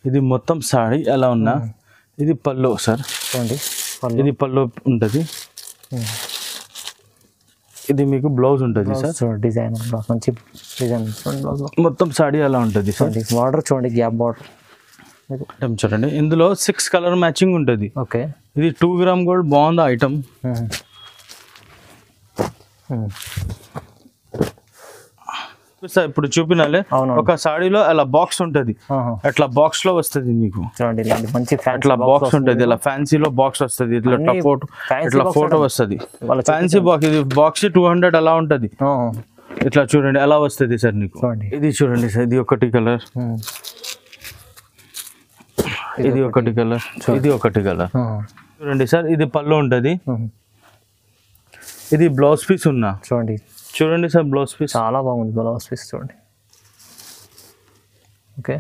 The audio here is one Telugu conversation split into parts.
ఇది మొత్తం సాడీ ఎలా ఉన్నా ఇది పళ్ళు సార్ చూడండి పళ్ళు ఇది పళ్ళు ఉంటుంది ఉమ్. ఇది మీకు బ్లౌజ్ ఉంటుంది సార్ చూడండి డిజైన్ మంచి డిజైన్ చూడండి బ్లౌజ్ మొత్తం సాడీ ఎలా ఉంటుంది సార్ చూడండి బార్డర్ చూడండి గ్యాప్ బార్డర్ ఐటమ్ చూడండి ఇందులో సిక్స్ కలర్ మ్యాచింగ్ ఉంటుంది ఓకే ఇది టూ గ్రామ్ గోల్డ్ బాగుంది ఐటమ్ ఉమ్. ఉమ్. సార్ ఇప్పుడు చూపినాలే అవును ఒక సాడీలో అలా బాక్స్ ఉంటుంది ఆహా. అట్లా బాక్స్ లో వస్తుంది నీకు చూడండి ఇలాంటి మంచి ఫ్యాన్సీ అట్లా బాక్స్ ఉంటుంది ఇలా ఫ్యాన్సీలో బాక్స్ వస్తుంది ఇట్లా అన్ని ఫోటో fancy ఇట్లా box ఫోటో ఉంటాయి. వస్తుంది వాళ్ళ ఫ్యాన్సీ బాక్స్ ఇది బాక్స్ టూ హండ్రెడ్ అలా ఉంటుంది ఆహా. ఇట్లా చూడండి ఎలా వస్తుంది సార్ నీకు చూడండి ఇది చూడండి సార్ ఇది ఒకటి కలర్ ఉమ్. ఇది ఒకటి కలర్ ఇది ఒకటి కలర్ ఆహా. చూడండి సార్ ఇది పళ్ళు ఉంటుంది ఉమ్. ఇది బ్లౌజ్ పీస్ ఉన్నా చూడండి చూడండి సార్ బ్లౌజ్ పీస్ చాలా బాగుంది బ్లౌజ్ పీస్ చూడండి ఓకే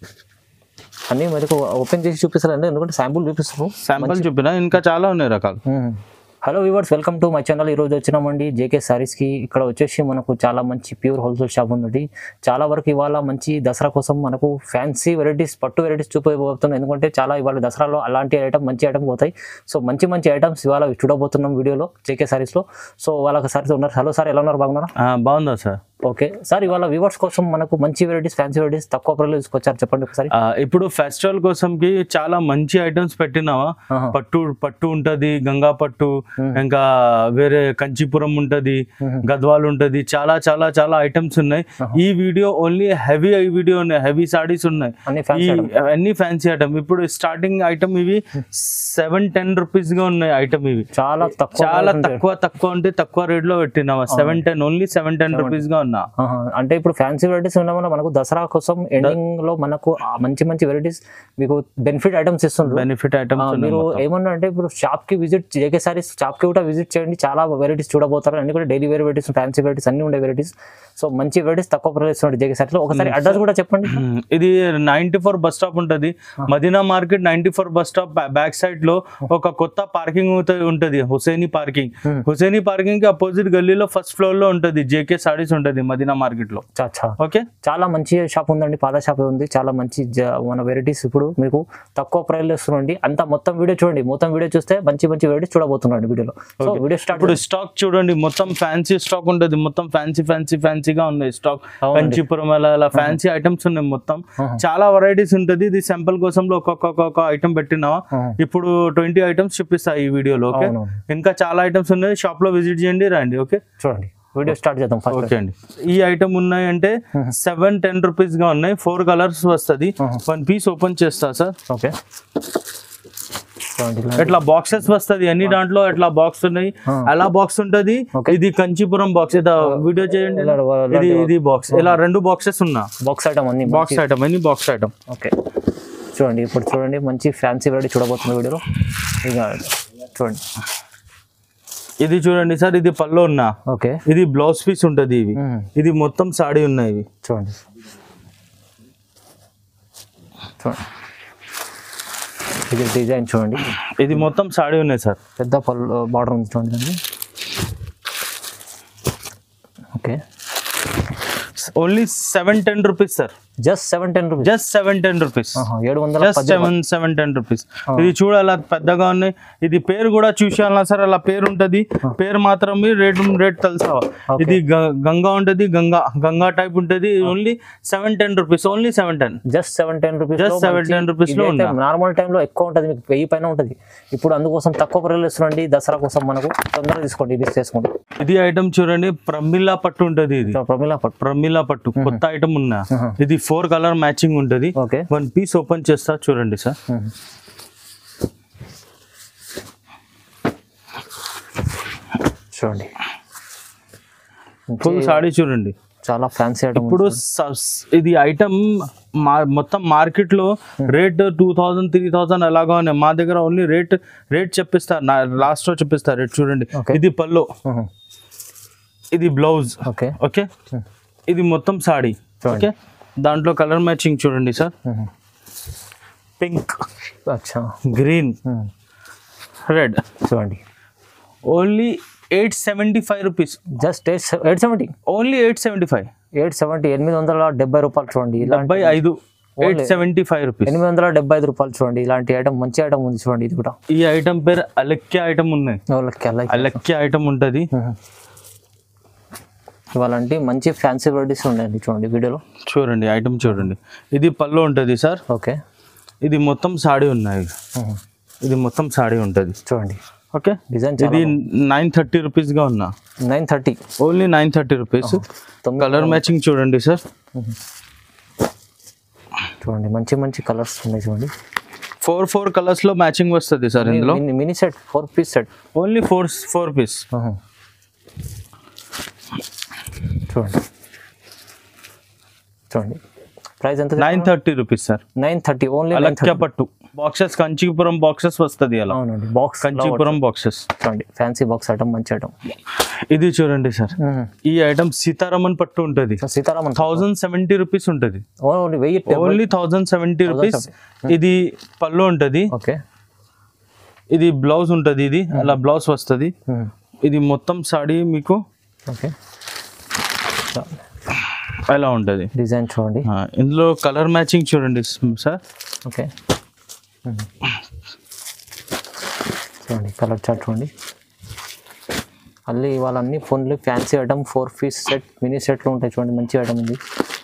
అన్నీ మరి ఓపెన్ చేసి చూపిస్తారండి ఎందుకంటే శాంపుల్ చూపిస్తారు శాంపుల్ చూపినా ఇంకా చాలా ఉన్నాయి రకాలు hello viewers welcome to my channel ఈరోజు వచ్చినామండి జేకే సారీస్కి ఇక్కడ వచ్చేసి మనకు చాలా మంచి ప్యూర్ హోల్సేల్ షాప్ ఉంది చాలా వరకు ఇవాళ మంచి దసరా కోసం మనకు ఫ్యాన్సీ వెరైటీస్ పట్టు వెరైటీస్ చూపబోతున్నాం ఎందుకంటే చాలా ఇవాళ దసరాలో అలాంటి ఐటమ్ మంచి ఐటమ్ పోతాయి సో మంచి మంచి ఐటమ్స్ ఇవాళ చూడబోతున్నాం వీడియోలో జేకే సారీస్లో సో వాళ్ళకి సారీస్ ఉన్నారు హలో సార్ ఎలా ఉన్నారు బాగున్నారా ఆ, బాగుందా సార్ ఓకే సార్ ఇవాళ వ్యూవర్స్ కోసం మనకు మంచి వెరైటీస్ ఫ్యాన్సీ వెరైటీస్ తక్కువ ప్రైస్లో తీసుకొచ్చారు చెప్పండి ఒకసారి ఆ, ఇప్పుడు ఫెస్టివల్ కోసంకి చాలా మంచి ఐటమ్స్ పెట్టినావా ఆహా. పట్టు పట్టు ఉంటది గంగా పట్టు ఇంకా వేరే కంచీపురం ఉంటది గద్వాల్ ఉంటది చాలా చాలా చాలా ఐటమ్స్ ఉన్నాయి ఈ వీడియో ఓన్లీ హెవీ వీడియో ఉన్నాయి హెవీ సాడీస్ ఉన్నాయి అన్ని ఈ ఫ్యాన్సీ అన్ని ఫ్యాన్సీ ఐటమ్ ఇప్పుడు స్టార్టింగ్ ఐటమ్ ఇవి సెవెన్ టెన్ రూపీస్ గా ఉన్నాయి ఐటమ్ ఇవి చాలా తక్కువ చాలా price ఉంటాయి. తక్కువ తక్కువ అంటే తక్కువ రేట్ లో పెట్టినావా seven ten only seven ten rupees గా ఉన్నా ఆహా. అంటే ఇప్పుడు ఫ్యాన్సీ వెరైటీస్ ఉండడం వల్ల మనకు దసరా కోసం ఎండింగ్ లో మనకు ఆ మంచి మంచి వెరైటీస్ మీకు బెనిఫిట్ ఐటమ్స్ ఇస్తుండ్రు బెనిఫిట్ ఆ, ఐటమ్స్ మీరు ఏమన్నా అంటే ఇప్పుడు షాప్ కి విజిట్ జేకే సారీస్ షాప్ కి కూడా విజిట్ చేయండి చాలా వెరైటీస్ చూడబోతారు అన్ని కూడా daily wear varieties fancy varieties అన్ని ఉండే వెరైటీస్ సో మంచి వెరైటీస్ తక్కువ ప్రైస్ ఉన్నాయి జేకే సారీస్ లో ఒకసారి అడ్రస్ కూడా చెప్పండి మ్మ్. ఇది నైన్టీ ఫోర్ బస్ స్టాప్ ఉంటది Madina market ninety four bus stop back side లో ఒక కొత్త పార్కింగ్ ఉంటది Husaini parking Hmm. Husaini parking కి అపోజిట్ గల్లీలో ఫస్ట్ ఫ్లోర్ లో ఉంటది జేకే సారీస్ ఉంటది మదీనా మార్కెట్ లో చా చా. ఓకే చాలా మంచి షాప్ ఉందండి పాత షాప్ ఉంది చాలా మంచి జ- మన వెరైటీస్ ఇప్పుడు మీకు తక్కువ ప్రైస్ లో ఇస్తున్నాండి అంత మొత్తం వీడియో చూడండి మొత్తం వీడియో చూస్తే మంచి మంచి వెరైటీస్ చూడబోతున్నాండి వీడియోలో సో వీడియో స్టార్ట్ ఇప్పుడు స్టాక్ చూడండి మొత్తం ఫ్యాన్సీ స్టాక్ ఉంటది మొత్తం ఫ్యాన్సీ ఫ్యాన్సీ ఫ్యాన్సీగా ఉన్నాయి స్టాక్ అవునండి. కంచీపురం అలా అలా ఫ్యాన్సీ ఐటమ్స్ ఉన్నాయి మొత్తం ఆహా. చాలా వెరైటీస్ ఉంటది ఇది శాంపుల్ కోసంలో ఒక్కొక్క ఒక్కొక్క ఐటమ్ పెట్టినావా ఆహా. ఇప్పుడు ట్వంటీ ఐటమ్స్ చూపిస్తా ఈ వీడియోలో ఓకే అవును. ఇంకా చాలా ఐటమ్స్ ఉన్నాయి షాప్ లో విజిట్ చేయండి రండి ఓకే చూడండి వీడియో స్టార్ట్ చేద్దాం ఫస్ట్ ఓకే అండి ఈ ఐటమ్ ఉన్నాయి అంటే సెవెన్ టెన్ రూపీస్ గా ఉన్నాయి ఫోర్ కలర్స్ వస్తుంది ఆహా. వన్ పీస్ ఓపెన్ చేస్తా సార్ ఓకే చూడండి ఇలా. ఇట్లా బాక్సెస్ వస్తది అన్ని దాంట్లో ఇట్లా బాక్స్ ఉన్నాయి ఆ. అలా బాక్స్ ఉంటది Okay. ఇది కంచీపురం బాక్స్ ఇది వీడియో చేయండి ఇలా ఇది ఇది బాక్స్ ఇలా రెండు బాక్సెస్ ఉన్నా బాక్స్ ఐటమ్ అన్ని బాక్స్ ఐటమ్ అన్ని బాక్స్ ఐటమ్ ఓకే చూడండి ఇప్పుడు చూడండి మంచి ఫ్యాన్సీ వెరైటీ చూడబోతున్న వీడియోలో ఇక చూడండి ఇది చూడండి సార్ ఇది పళ్ళు ఉన్నా ఓకే ఇది బ్లౌజ్ పీస్ ఉంటది ఇవి మ్మ్. ఇది మొత్తం సాడీ ఉన్నాయి ఇవి చూడండి చూడండి ఇది డిజైన్ చూడండి ఇది మొత్తం సాడీ ఉన్నాయి సార్ పెద్ద పళ్ళు బార్డర్ ఉంది చూడండి దానికి. Okay only seven ten rupees sir just seven ten rupees just seven ten rupees ఏడు వందల జస్ట్ పది సెవెన్ సెవెన్ టెన్ రూపీస్ ఇది చూడాలి పెద్దగా ఉన్నాయి ఇది పేరు కూడా చూసేయాలన్నా సార్ అలా పేరు ఉంటది పేరు మాత్రం రేట్ రేట్ తెలుసా ఇది గ- గంగా ఉంటది గంగా గంగా టైప్ ఉంటది only seven ten rupees only seven ten just seven ten rupees Just 710 rupees లో ఉందా? నార్మల్ టైంలో ఎక్కువ ఉంటుంది మీకు వెయ్యి పైన ఉంటుంది ఇప్పుడు అందుకోసం తక్కువ ప్రైస్ ఇస్తున్నాండి దసరా కోసం మనకు తొందరగా తీసుకోండి లిస్ట్ చేసుకోండి ఇది ఐటమ్ చూడండి ప్రమిలా పట్టు ఉంటది ఇది ప్రమిళ పట్టు ప్రమిలా పట్టు కొత్త ఐటమ్ ఉన్నా Mhm. ఇది ఫోర్ కలర్ మ్యాచింగ్ ఉంటది ఓకే వన్ పీస్ ఓపెన్ చేస్తా చూడండి సార్ చూడండి ఫుల్ సాడీ చూడండి చాలా ఫ్యాన్సీ ఐటమ్ ఇప్పుడు స- ఇది ఐటమ్ మొత్తం మార్కెట్ లో rate two thousand three thousand ఎలాగో ఉన్నాయి మా దగ్గర ఓన్లీ రేట్ రేట్ చెప్పిస్తారు నా లాస్ట్ లో చెప్పిస్తారు రేట్ చూడండి Okay. ఇది పల్లో ఇది బ్లౌజ్ ఓకే ఓకే ఇది మొత్తం సాడీ చూడండి. ఓకే దాంట్లో కలర్ మ్యాచింగ్ చూడండి సార్ పింక్ అచ్చా గ్రీన్ Hmm. రెడ్ చూడండి only eight seventy five rupees just eight eight seventy only eight seventy five eight seventy ఎనిమిది వందల డెబ్బై రూపాయలు చూడండి ఇలాంటి డెబ్బై ఐదు ఎయిట్ సెవెంటీ ఫైవ్ రూపీస్ ఎనిమిది వందల డెబ్బై ఐదు రూపాయలు చూడండి ఇలాంటి ఐటమ్ మంచి ఐటమ్ ఉంది చూడండి ఇది కూడా ఈ ఐటమ్ పేరు అలక్య ఐటమ్ ఉన్నాయి వాళ్ళకి అలా అలక్య ఐటమ్ ఉంటది ఇవాళంటే మంచి ఫ్యాన్సీ వెరైటీస్ ఉన్నాయండి చూడండి వీడియోలో చూడండి ఐటమ్ చూడండి ఇది పళ్ళు ఉంటది సార్ ఓకే ఇది మొత్తం సాడీ ఉన్నాయి ఇది మొత్తం సాడీ ఉంటది చూడండి ఓకే డిజైన్ ఇది నైన్ థర్టీ రూపీస్ గా ఉన్నా nine thirty only nine thirty rupees తొమ్మిది కలర్ మ్యాచింగ్ చూడండి సార్ చూడండి మంచి మంచి కలర్స్ ఉన్నాయి చూడండి ఫోర్ ఫోర్ కలర్స్ లో మ్యాచింగ్ వస్తుంది సార్ ఇందులో mini- mini set four piece set only four four piece చూడండి చూడండి ప్రైస్ ఎంత nine thirty rupees sir nine thirty only అలక్య పట్టు బాక్సెస్ కంచీపురం బాక్సెస్ వస్తుంది అలా అవునండి బాక్స్ కంచీపురం బాక్సెస్ చూడండి ఫ్యాన్సీ బాక్స్ ఐటమ్ మంచి ఐటమ్ ఇది చూడండి సార్ ఈ ఐటమ్ సీతారామన్ పట్టు ఉంటది సీతారామన్ థౌజండ్ సెవెంటీ రూపీస్ ఉంటది ఓన్లీ వెయ్యి ఓన్లీ థౌజండ్ సెవెంటీ రూపీస్ ఇది పళ్ళు ఉంటది ఓకే ఇది బ్లౌజ్ ఉంటది ఇది అలా బ్లౌజ్ వస్తుంది ఇది మొత్తం సాడీ మీకు ఓకే అలా ఉంటది డిజైన్ చూడండి ఆ, ఇందులో కలర్ మ్యాచింగ్ చూడండి సార్ ఓకే చూడండి కలర్ చార్ట్ చూడండి మళ్ళీ ఇవాళ అన్ని ఫోన్లు fancy item four piece set mini సెట్లు ఉంటాయి చూడండి మంచి ఐటమ్ ఉంది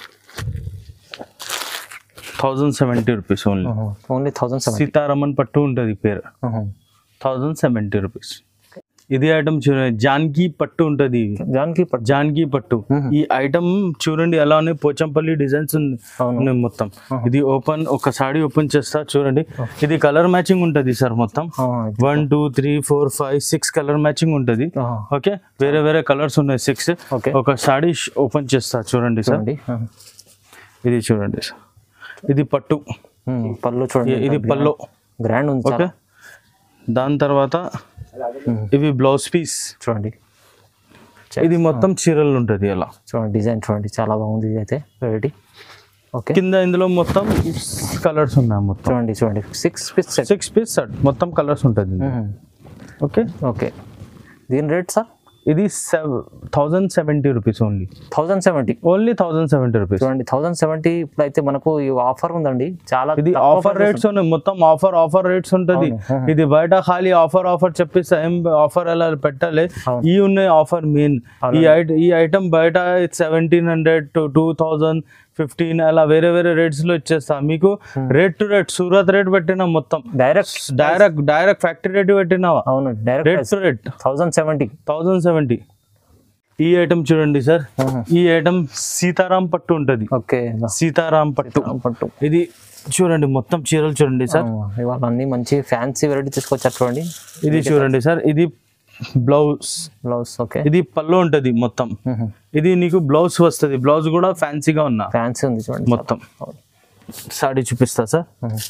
thousand seventy rupees only only thousand seven Seetharaman పట్టు ఉంటది పేరు థౌజండ్ సెవెంటీ రూపీస్ ఇది ఐటమ్ చూడండి జాన్కీ పట్టు ఉంటది ఇది. జాన్కి పట్టు జాన్కీ పట్టు ఈ ఐటమ్ చూడండి ఎలా ఉన్నాయి పోచంపల్లి డిజైన్స్ అవును. ఉన్నాయి మొత్తం ఇది ఓపెన్ ఒక సాడీ ఓపెన్ చేస్తా చూడండి ఇది కలర్ మ్యాచింగ్ ఉంటది సార్ మొత్తం one two three four five six colour matching ఉంటది ఓకే వేరే వేరే కలర్స్ ఉన్నాయి సిక్స్ ఓకే ఒక సాడీ ఓపెన్ చేస్తా చూడండి సార్ చూడండి ఇది చూడండి సార్ ఇది పట్టు పళ్ళు చూడండి ఇది పల్లో గ్రాండ్ ఉంది ఓకే చాలా. దాని తర్వాత ఉమ్, ఇవి బ్లౌజ్ పీస్ చూడండి ఇది మొత్తం చీరలు ఉంటది అలా చూడండి డిజైన్ చూడండి చాలా బాగుంది ఇది అయితే వెరైటీ ఓకే కింద ఇందులో మొత్తం కలర్స్ ఉన్నాయి మొత్తం చూడండి చూడండి six piece set six piece set మొత్తం కలర్స్ ఉంటుంది ఓకే ఓకే దీని రేట్ సార్ ఇది thousand seventy rupees only thousand seventy only thousand seventy rupees చూడండి థౌజండ్ సెవెంటీ ఇప్పుడు అయితే మనకు ఈ ఆఫర్ ఉందండి చాలా ఇది తక్కువ ఆఫర్ prices రేట్స్ ఉన్నాయి మొత్తం ఆఫర్ ఆఫర్ రేట్స్ ఉంటుంది అవును. ఇది బయట ఖాళీ ఆఫర్ ఆఫర్ చెప్పిస్తే ఏం ఆఫర్ అలా పెట్టాలి అవును. ఈ ఉన్నాయి ఆఫర్ మెయిన్ ఈ ఐట ఈ ఐటమ్ బయట seventeen hundred to two thousand fifteen అలా వేరే వేరే రేట్స్ లో ఇచ్చేస్తా మీకు rate to rate Surat rate పెట్టినా మొత్తం direct direct direct factory rate పెట్టినావా అవును rate direct to rate thousand seventy thousand seventy ఈ ఐటమ్ చూడండి సార్ ఈ ఐటమ్ సీతారాం పట్టు ఉంటది ఓకే సీతారాం పట్టు పట్టు ఇది చూడండి మొత్తం చీరలు చూడండి సార్ ఇవాళ అన్ని మంచి ఫ్యాన్సీ వెరైటీ తీసుకొచ్చారు చూడండి ఇది చూడండి సార్ ఇది బ్లౌజ్ బ్లౌజ్ ఓకే ఇది పళ్ళు ఉంటది మొత్తం ఇది నీకు బ్లౌజ్ వస్తుంది బ్లౌజ్ కూడా ఫ్యాన్సీగా ఉన్నా ఫ్యాన్సీ ఉంది చూడండి మొత్తం సాడీ చూపిస్తా సార్ Mhm.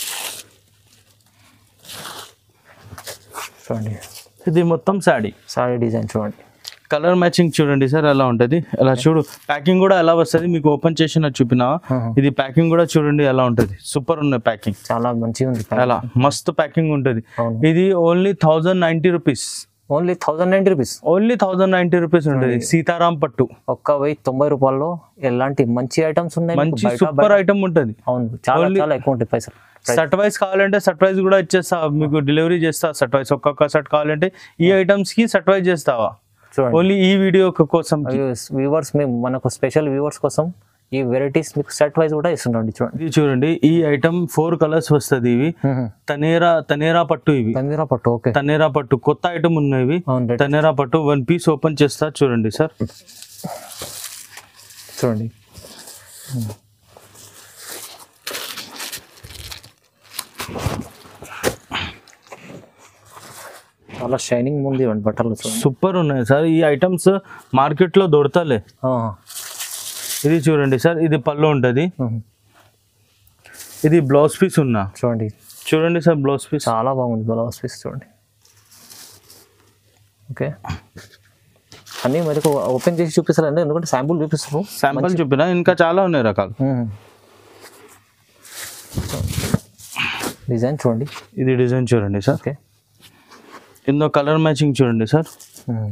చూడండి ఇది మొత్తం సాడీ సారీ డిజైన్ చూడండి కలర్ మ్యాచింగ్ చూడండి సార్ ఎలా ఉంటది అలా చూడు ప్యాకింగ్ కూడా ఎలా వస్తుంది మీకు ఓపెన్ చేసిన చూపినా Mhm. ఇది ప్యాకింగ్ కూడా చూడండి ఎలా ఉంటది సూపర్ ఉన్నాయి ప్యాకింగ్ చాలా మంచిగా ఉంది అలా మస్తు ప్యాకింగ్ ఉంటది అవును. ఇది only thousand ninety rupees only thousand ninety rupees only thousand ninety rupees ఉంటుంది సీతారాం పట్టు ఒక్క వెయ్యి తొంభై రూపాయల్లో ఎలాంటి మంచి ఐటమ్స్ ఉన్నాయి మీకు మంచి బయట సూపర్ ఐటమ్ ఉంటుంది అవును చాలా చాలా ఎక్కువ ఉంటాయి పైసలు సెట్ వైజ్ కావాలంటే సెట్ వైజ్ కూడా ఇచ్చేస్తా మీకు డెలివరీ చేస్తా సెట్ వైజ్ ఒక్కొక్క సెట్ కావాలంటే ఈ ఐటమ్స్ కి సెట్ వైజ్ చేస్తావా చూడండి ఓన్లీ ఈ వీడియో కోసం వ్యూవర్స్ మేము మనకు స్పెషల్ వ్యూవర్స్ కోసం ఈ వెరైటీస్ మీకు సెట్ వైజ్ కూడా ఇస్తుండండి చూడండి ఇది చూడండి ఈ ఐటమ్ ఫోర్ కలర్స్ వస్తుంది ఇవి తనేరా తనేరా పట్టు ఇవి కందిరా పట్టు ఓకే తనేరా పట్టు కొత్త ఐటమ్ ఉన్నాయి అవును రైట్ తనేరా పట్టు వన్ పీస్ ఓపెన్ చేస్తా చూడండి సార్ చూడండి చాలా షైనింగ్ ఉంది ఇవ్వండి బట్టలు చూడండి సూపర్ ఉన్నాయి సార్ ఈ ఐటమ్స్ మార్కెట్ లో దొరకలే ఆ, ఇది చూడండి సార్ ఇది పళ్ళు ఉంటది ఉహు. ఇది బ్లౌజ్ పీస్ ఉన్నా చూడండి చూడండి సార్ బ్లౌజ్ పీస్ చాలా బాగుంది బ్లౌజ్ పీస్ చూడండి ఓకే అన్నీ మరి ఓపెన్ చేసి చూపిస్తారండి ఎందుకంటే శాంపుల్ చూపిస్తారు శాంపుల్ చూపిన ఇంకా చాలా ఉన్నాయి రకాలు డిజైన్ చూడండి ఇది డిజైన్ చూడండి సార్ ఓకే ఇందులో కలర్ మ్యాచింగ్ చూడండి సార్ మ్మ్.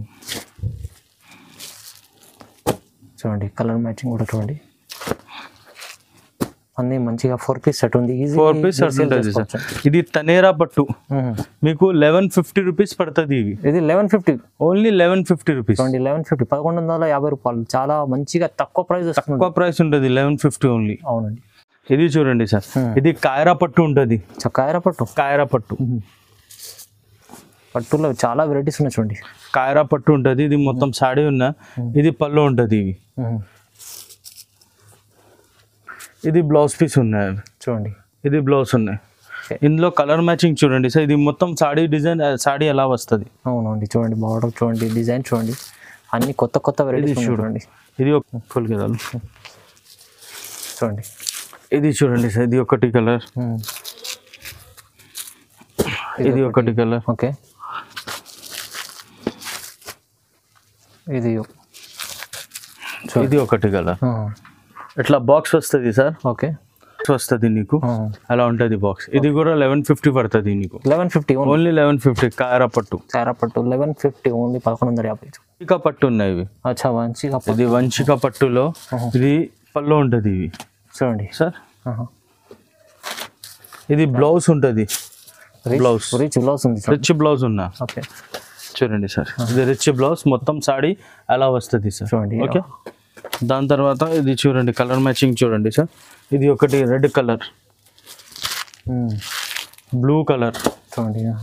చూడండి కలర్ మ్యాచింగ్ కూడా చూడండి అన్ని మంచిగా ఫోర్ పీస్ సెట్ ఉంది ఈజీ ఫోర్ పీస్ సెట్ ఉంటుంది సార్ ఇది తనేరా పట్టు మీకు లెవెన్ ఫిఫ్టీ రూపీస్ పడుతుంది ఇవి ఇది eleven fifty only eleven fifty rupees చూడండి లెవెన్ ఫిఫ్టీ పదకొండు వందల యాభై రూపాయలు చాలా మంచిగా తక్కువ ప్రైస్ వస్తుంది తక్కువ ప్రైస్ ఉంటుంది లెవెన్ ఫిఫ్టీ ఓన్లీ అవునండి ఇది చూడండి సార్ ఇది కాయరా పట్టు ఉంటుంది చక్కాయర పట్టు కాయరా పట్టు పట్టులో చాలా వెరైటీస్ ఉన్నాయి చూడండి కాయరా పట్టు ఉంటుంది ఇది మొత్తం సాడీ ఉన్న ఇది పళ్ళు ఉంటుంది ఇవి ఇది బ్లౌజ్ పీస్ ఉన్నాయి అవి. చూడండి ఇది బ్లౌజ్ ఉన్నాయి Okay. ఇందులో కలర్ మ్యాచింగ్ చూడండి సార్ ఇది మొత్తం సాడీ డిజైన్ సాడీ ఎలా వస్తుంది అవునండి చూడండి బార్డర్ చూడండి డిజైన్ చూడండి అన్ని కొత్త కొత్త వెరైటీస్ చూడండి ఇది ఒక ఫుల్ కదా చూడండి ఇది చూడండి సార్ ఇది ఒకటి కలర్ ఉమ్. ఇది ఒకటి కలర్ ఓకే ఇది ఇది ఒకటి కలర్ ఆ, ఇట్లా బాక్స్ వస్తుంది సార్ ఓకే వస్తుంది నీకు అలా ఉంటుంది బాక్స్ ఇది కూడా లెవెన్ ఫిఫ్టీ పడుతుంది నీకు eleven fifty only only eleven fifty కాయరా పట్టు చారా పట్టు లెవెన్ ఫిఫ్టీ ఓన్లీ పదకొండు వందల యాభై వంచిక పట్టు ఉన్నాయి ఇవి అచ్చా మంచిగా పట్టు. ఇది వంచిక పట్టులో ఇది పళ్ళు ఉంటుంది ఇవి చూడండి సార్ ఆహా. ఇది బ్లౌజ్ ఉంటుంది రిచ్ బ్లౌజ్ రిచ్ బ్లౌజ్ ఉంది చూడండి రిచ్ బ్లౌజ్ ఉన్నా ఓకే చూడండి సార్ ఇది రిచ్ బ్లౌజ్ మొత్తం సాడీ అలా వస్తుంది సార్ చూడండి ఓకే దాని తర్వాత ఇది చూడండి కలర్ మ్యాచింగ్ చూడండి సార్ ఇది ఒకటి రెడ్ కలర్ ఉమ్. బ్లూ కలర్ చూడండి ఆ.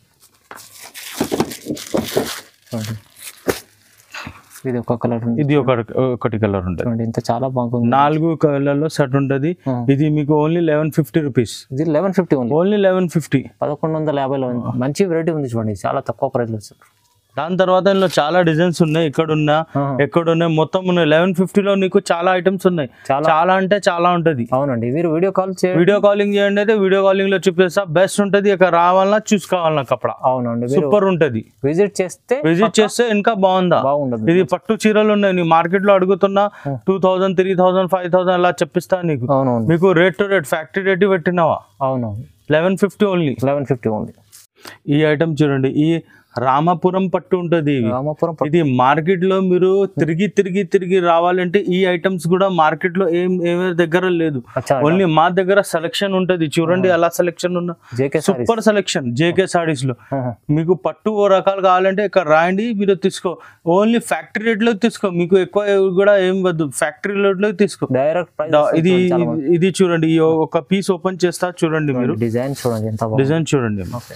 చూడండి ఇది ఒక కలర్ ఉంది ఇది ఒక ఒకటి కలర్ ఉంటుంది చూడండి ఇంత చాలా బాగుంది నాలుగు కలర్లో సెట్ ఉంటుంది ఆ. ఇది మీకు ఓన్లీ లెవెన్ ఫిఫ్టీ రూపీస్ ఇది లెవెన్ ఫిఫ్టీ ఉంది ఓన్లీ లెవెన్ ఫిఫ్టీ పదకొండు వందల యాభైలో ఉంది. మంచి వెరైటీ ఉంది చూడండి చాలా తక్కువ ప్రైస్లో వస్తుంది దాని తర్వాత ఇందులో చాలా డిజైన్స్ ఉన్నాయి ఇక్కడ ఉన్నా ఆ. ఎక్కడ ఉన్నాయి మొత్తం ఉన్నాయి లెవెన్ ఫిఫ్టీలో నీకు చాలా ఐటమ్స్ ఉన్నాయి చాలా చాలా అంటే చాలా ఉంటుంది అవునండి మీరు వీడియో కాల్ చేయండి వీడియో కాలింగ్ చేయండి అయితే వీడియో కాలింగ్ లో చూపిస్తా బెస్ట్ ఉంటుంది ఇక రావాలన్నా చూసుకోవాలన్నా కపడ అవునండి మీరు సూపర్ ఉంటది విజిట్ చేస్తే విజిట్ చేస్తే ఇంకా బాగుందా బాగుండదు ఇది పట్టు చీరలు ఉన్నాయి నీ మార్కెట్ లో అడుగుతున్నా two thousand three thousand five thousand అలా చెప్పిస్తా నీకు అవునవును మీకు rate to rate factory rate పెట్టినావా అవునవును eleven fifty only eleven fifty ఉంది ఈ ఐటమ్ చూడండి ఈ రామాపురం పట్టు ఉంటుంది ఇవి రామాపురం పట్టు. ఇది మార్కెట్ లో మీరు తిరిగి తిరిగి తిరిగి రావాలంటే ఈ ఐటమ్స్ కూడా మార్కెట్ లో ఏం ఏమే దగ్గర లేదు అచ్చా ఓన్లీ మా దగ్గర సెలెక్షన్ ఉంటది చూడండి అలా సెలెక్షన్ ఉన్న JK sarees super selection JK saris లో మీకు పట్టు ఓ రకాలు కావాలంటే ఇక్కడ రాయండి మీరు తీసుకో ఓన్లీ ఫ్యాక్టరీ రేట్ లో తీసుకో మీకు ఎక్కువ కూడా ఏం వద్దు ఫ్యాక్టరీ రేట్ లో తీసుకో డైరెక్ట్ ప్రైస్ దా- ఇది ఇది చూడండి ఈ ఒక పీస్ ఓపెన్ చేస్తా చూడండి మీరు డిజైన్ చూడండి ఎంత బాగుంది డిజైన్ చూడండి ఓకే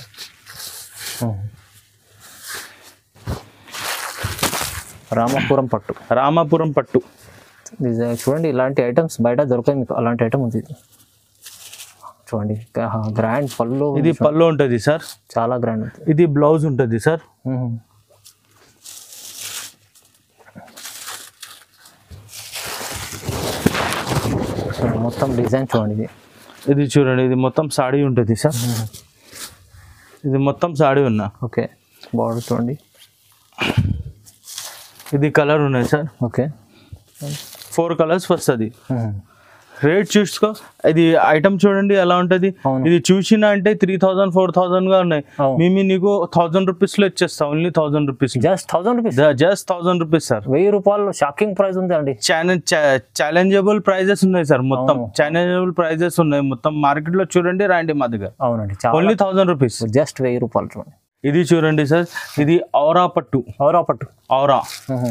రామాపురం పట్టు రామాపురం పట్టు డిజైన్ చూడండి ఇలాంటి ఐటమ్స్ బయట దొరకాయి మీకు అలాంటి ఐటమ్ ఉంది ఇది. చూడండి గ్రాండ్ పళ్ళు ఇది పళ్ళు ఉంటది సార్ చాలా గ్రాండ్ ఉంది ఇది బ్లౌజ్ ఉంటది సార్ మ్మ్. చూడండి, మొత్తం డిజైన్ చూడండి ఇది ఇది చూడండి ఇది మొత్తం సాడీ ఉంటుంది సార్ ఇది మొత్తం సాడీ ఉన్నా ఓకే బార్డర్ చూడండి ఇది కలర్ ఉన్నాయి సార్ ఓకే ఫోర్ కలర్స్ వస్తుంది మ్మ్. రేట్ చూసుకో ఇది ఐటమ్ చూడండి ఎలా ఉంటది అవును. ఇది చూసినా అంటే త్రీ థౌసండ్ ఫోర్ థౌసండ్ గా ఉన్నాయి అవును. మేము నీకు థౌసండ్ రూపీస్ లో ఇచ్చేస్తా only thousand rupees just thousand rupees just thousand rupees sir వెయ్యి రూపాయలు షాకింగ్ ప్రైస్ ఉంది అండి ఛాలెంజబుల్ ప్రైజెస్ ఉన్నాయి సార్ మొత్తం అవును. ఛాలెంజబుల్ ప్రైజెస్ ఉన్నాయి మొత్తం మార్కెట్ లో చూడండి రాండి మా దగ్గర అవునండి చాలా ఓన్లీ థౌసండ్ రూపీస్ జస్ట్ వెయ్యి రూపాయలు చూడండి ఇది చూడండి సార్ ఇది ఔరా పట్టు ఎవరో పట్టు ఔరా మ్మ్.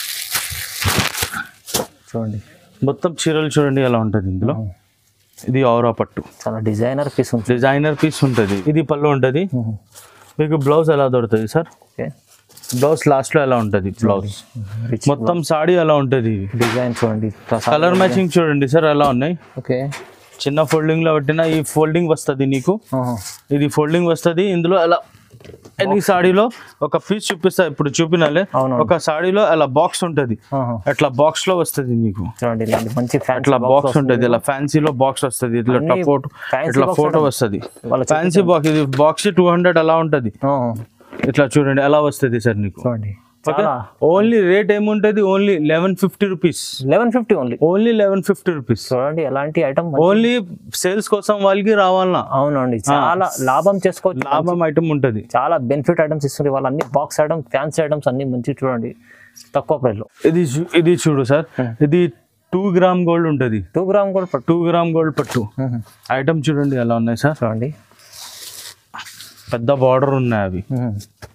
చూడండి మొత్తం చీరలు చూడండి ఎలా ఉంటుంది ఇందులో ఇది ఔరా పట్టు చాలా డిజైనర్ పీస్ ఉంది డిజైనర్ పీస్ ఉంటుంది ఇది పళ్ళు ఉంటుంది మ్మ్. మీకు బ్లౌజ్ ఎలా దొరుకుతుంది సార్ ఓకే బ్లౌజ్ లాస్ట్ లో ఎలా ఉంటుంది బ్లౌజ్ రిచ్ మొత్తం సాడీ ఎలా ఉంటుంది డిజైన్ చూడండి ప్రసాద్ కలర్ మ్యాచింగ్ చూడండి సార్ ఎలా ఉన్నాయి ఓకే చిన్న ఫోల్డింగ్ లో పెట్టిన ఈ ఫోల్డింగ్ వస్తుంది నీకు ఆహా. ఇది ఫోల్డింగ్ వస్తుంది ఇందులో ఎలా ఎన్ని సాడీలో ఒక పీస్ చూపిస్తా ఇప్పుడు చూపినాలే అవును. ఒక సాడీలో అలా బాక్స్ ఉంటది ఆహా. అట్లా బాక్స్ లో వస్తుంది నీకు చూడండి ఇలాంటి మంచి ఫ్యాన్ అట్లా బాక్స్ ఉంటది ఇలా ఫ్యాన్సీలో బాక్స్ వస్తుంది ఇట్లా అన్ని ఫోటో fancy ఇట్లా box ఫోటో ఉంటాయి. వస్తుంది వాళ్ళ ఫ్యాన్సీ బాక్స్ ఇది బాక్స్ టూ హండ్రెడ్ అలా ఉంటది ఆహా. ఇట్లా చూడండి ఎలా వస్తుంది సార్ నీకు చూడండి చాలా ఓన్లీ రేట్ ఏముంటది only eleven fifty rupees eleven fifty only only eleven fifty rupees చూడండి ఎలాంటి ఐటమ్ ఓన్లీ సేల్స్ కోసం వాళ్ళకి రావాలన్నా అవునండి చాలా లాభం చేసుకోవచ్చు లాభం ఐటమ్ ఉంటది చాలా బెనిఫిట్ ఐటమ్స్ ఇస్తుంది వాళ్ళు అన్ని బాక్స్ ఐటమ్స్ ఫ్యాన్సీ ఐటమ్స్ అన్ని మంచి చూడండి తక్కువ ప్రైస్ లో ఇది చూ- ఇది చూడు సార్ ఇది టూ గ్రామ్ గోల్డ్ ఉంటుంది టూ గ్రామ్ కూడా పట్టు టూ గ్రామ్ గోల్డ్ పట్టు మ్మ్. ఐటమ్ చూడండి ఎలా ఉన్నాయి సార్ చూడండి పెద్ద బార్డర్ ఉన్నాయి అవి మ్మ్.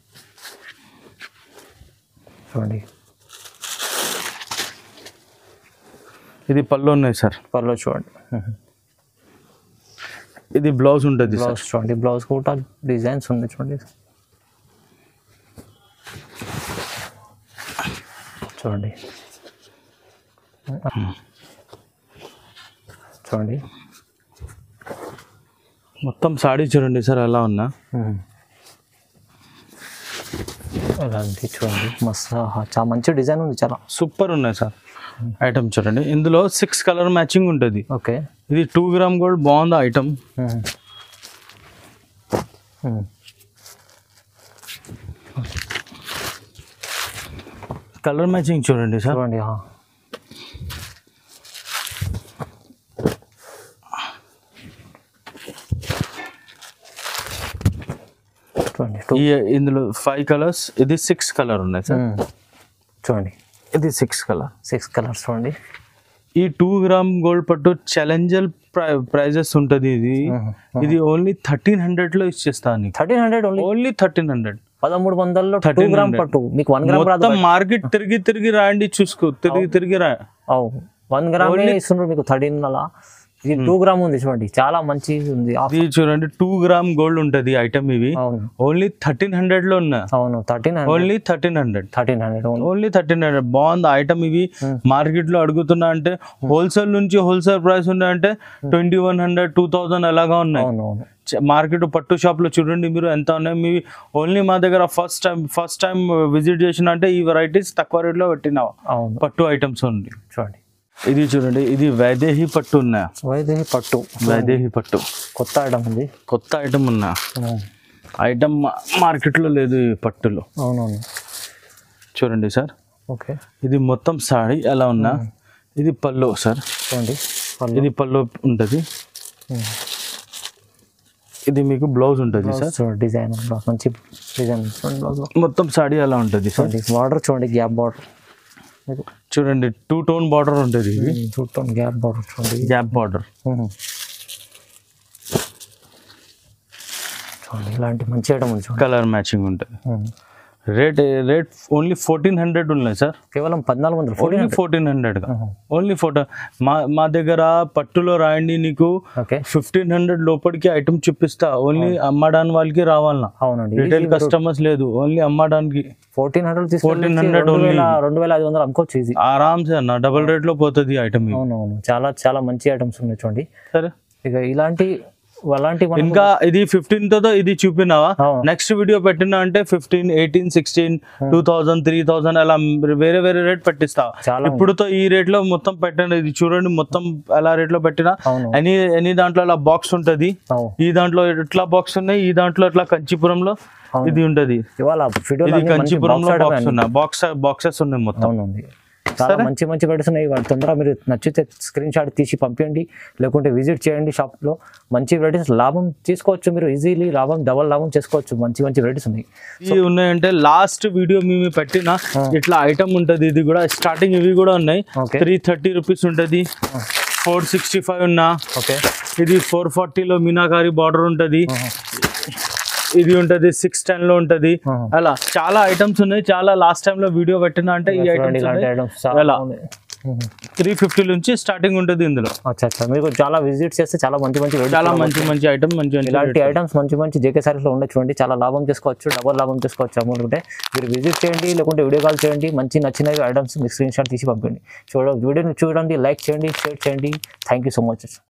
చూడండి ఇది పళ్ళు ఉన్నాయి సార్ పర్లో చూడండి మ్మ్. ఇది బ్లౌజ్ ఉంటుంది సార్ బ్లౌజ్ చూడండి బ్లౌజ్ కూడా డిజైన్స్ ఉంది చూడండి చూడండి చూడండి మొత్తం సాడీ చూడండి సార్ ఎలా ఉన్నా మ్మ్. అలాంటి చూడండి మస్తు ఆహా, చాలా మంచి డిజైన్ ఉంది చాలా సూపర్ ఉన్నాయి సార్ ఐటమ్ చూడండి ఇందులో సిక్స్ కలర్ మ్యాచింగ్ ఉంటుంది ఓకే ఇది టూ గ్రామ్ గోల్డ్ బాగుంది ఐటమ్ మ్మ్. మ్మ్. కలర్ మ్యాచింగ్ చూడండి సార్ చూడండి ఆ. చూడండి టూ ఈ ఇందులో ఫైవ్ కలర్స్ ఇది సిక్స్ కలర్ ఉన్నాయి సార్ మ్మ్. చూడండి ఇది సిక్స్ కలర్ సిక్స్ కలర్స్ చూడండి ఈ టూ గ్రామ్ గోల్డ్ పట్టు ఛాలెంజర్ ప్రైజెస్ ఉంటుంది ఇది ఇది ఓన్లీ థర్టీన్ హండ్రెడ్ లో ఇచ్చేస్తాను నీకు thirteen hundred only only thirteen hundred పదమూడు వందల్లో టూ 1300. గ్రామ్ పట్టు మీకు వన్ గ్రామ్ రాదు మొత్తం మార్కెట్ తిరిగి తిరిగి రాండి చూసుకో తిరిగి తిరిగి రా అవు వన్ గ్రామ్ ఇస్తున్నారు మీకు థర్టీన్ అలా ఇది టూ గ్రామ్ ఉంది చూడండి చాలా మంచి ఉంది ఆఫ్- ఇది చూడండి టూ గ్రామ్ గోల్డ్ ఉంటది ఐటమ్ ఇవి అవును ఓన్లీ థర్టీన్ హండ్రెడ్ లో ఉన్నా అవును thirteen hundred only thirteen hundred thirteen hundred అవును ఓన్లీ థర్టీన్ హండ్రెడ్ బాగుంది ఐటమ్ ఇవి మార్కెట్ లో అడుగుతున్నా అంటే హోల్సేల్ నుంచి హోల్సేల్ ప్రైస్ ఉన్నాయి అంటే twenty one hundred two thousand అలాగా ఉన్నాయి అవును అవును మార్కెట్ పట్టు షాప్ లో చూడండి మీరు ఎంత ఉన్నాయి మీ ఓన్లీ మా దగ్గర first time first time visit చేసిన అంటే ఈ వెరైటీస్ తక్కువ రేట్ లో పెట్టినావు అవును పట్టు ఐటమ్స్ ఉంది చూడండి ఇది చూడండి ఇది వైదేహి పట్టు ఉన్నాయా వైదేహి పట్టు వైదేహి పట్టు కొత్త ఐటమ్ ఉంది కొత్త ఐటమ్ ఉన్నా ఐటమ్ మార్కెట్ లో లేదు ఈ పట్టులో అవునవును చూడండి సార్ ఓకే ఇది మొత్తం సాడీ ఎలా ఉన్నా ఇది పళ్ళు సార్ చూడండి పళ్ళు ఇది పళ్ళు ఉంటుంది ఇది మీకు బ్లౌజ్ ఉంటుంది సార్ చూడండి డిజైన్ మంచి డిజైన్ చూడండి బ్లౌజ్ మొత్తం సాడీ ఎలా ఉంటుంది సార్ చూడండి బార్డర్ చూడండి గ్యాప్ బార్డర్ చూడండి టూ టోన్ బార్డర్ ఉంటుంది ఇది చూడటం గ్యాప్ బార్డర్ చూడండి గ్యాప్ బార్డర్ మ్మ్. చూడండి ఇలాంటి మంచి ఐటమ్ ఉంది చూడండి కలర్ మ్యాచింగ్ ఉంటుంది మ్మ్. Rate rate only fourteen hundred ఉన్నాయి సార్ కేవలం పద్నాలుగు వందలు only fourteen hundred only photo మా మా దగ్గర పట్టులో రాయండి నీకు ఓకే ఫిఫ్టీన్ హండ్రెడ్ లోపలికి ఐటమ్ చూపిస్తా ఓన్లీ అమ్మడానికి వాళ్ళకి రావాలన్నా అవునండి రిటైల్ కస్టమర్స్ లేదు ఓన్లీ అమ్మడానికి ఫోర్టీన్ హండ్రెడ్ 1400 రెండు వేల రెండు వేల ఐదు వందలు అమ్ముకోవచ్చు ఈజీ ఆరామ్సే అన్న డబుల్ రేట్ లో పోతుంది ఐటమ్ అవునవును చాలా చాలా మంచి ఐటమ్స్ ఉన్నాయి చూడండి సరే ఇక ఇలాంటి అలాంటి మనం ఇంకా ఇది ఫిఫ్టీన్ తో ఇది చూపినావా అవును. నెక్స్ట్ వీడియో పెట్టినా అంటే fifteen eighteen sixteen two thousand three thousand అలా వేరే వేరే రేట్ పెట్టిస్తా చాలా ఇప్పుడుతో ఈ రేట్ లో మొత్తం పెట్టండి ఇది చూడండి మొత్తం ఎలా రేట్ లో పెట్టినా అవును ఎనీ ఎనీ దాంట్లో అలా బాక్స్ ఉంటది అవును ఈ దాంట్లో ఎట్లా బాక్స్ ఉన్నాయి ఈ దాంట్లో ఎట్లా కంచీపురంలో అవును. ఇది ఉంటది ఇవాళ వీడియోలో ఇది అన్ని మంచి కంచీపురంలో box item బాక్స్ అన్ని. ఉన్నాయి బాక్స్ బాక్సెస్ ఉన్నాయి మొత్తం అవునండి చాలా మంచి మంచి వెరైటీస్ ఉన్నాయి వాటి తొందరగా మీరు నచ్చితే స్క్రీన్ షాట్ తీసి పంపించండి లేకుంటే విజిట్ చేయండి షాప్లో మంచి వెరైటీస్ లాభం తీసుకోవచ్చు మీరు ఈజీలీ లాభం డబల్ లాభం చేసుకోవచ్చు మంచి మంచి వెరైటీస్ ఉన్నాయి ఇవి ఉన్నాయంటే లాస్ట్ వీడియో మేము పెట్టిన ఇట్లా ఐటమ్ ఉంటది ఇది కూడా స్టార్టింగ్ ఇవి కూడా ఉన్నాయి ఓకే త్రీ థర్టీ రూపీస్ ఉంటది ఫోర్ సిక్స్టీ ఫైవ్ ఉన్నా ఓకే ఇది ఫోర్ ఫార్టీలో మీనాకారి బార్డర్ ఉంటది ఇది ఉంటది సిక్స్ టెన్ లో ఉంటది అలా చాలా ఐటమ్స్ ఉన్నాయి చాలా లాస్ట్ టైం లో వీడియో పెట్టిన అంటే ఈ చూడండి ఇలాంటి ఐటమ్స్ ఐటమ్స్ చాలా ఎలా? ఉన్నాయి. మ్మ్. త్రీ ఫిఫ్టీ నుంచి స్టార్టింగ్ ఉంటది ఇందులో అచ్చా అచ్చా మీరు చాలా విజిట్ చేస్తే చాలా మంచి మంచి varieties చాలా కూడా మంచి మంచి ఐటమ్ మంచి మంచి ఇలాంటి ఐటమ్స్ మంచి మంచి జేకే సారీస్లో ఉండే చూడండి చాలా లాభం చేసుకోవచ్చు డబల్ లాభం చేసుకోవచ్చు అమౌంట్ మీరు విజిట్ చేయండి లేకుంటే వీడియో కాల్ చేయండి మంచి నచ్చినవి ఐటమ్స్ మీ స్క్రీన్ షాట్ తీసి పంపండి చూడ వీడియోని చూడండి లైక్ చేయండి షేర్ చేయండి థ్యాంక్ యూ సో మచ్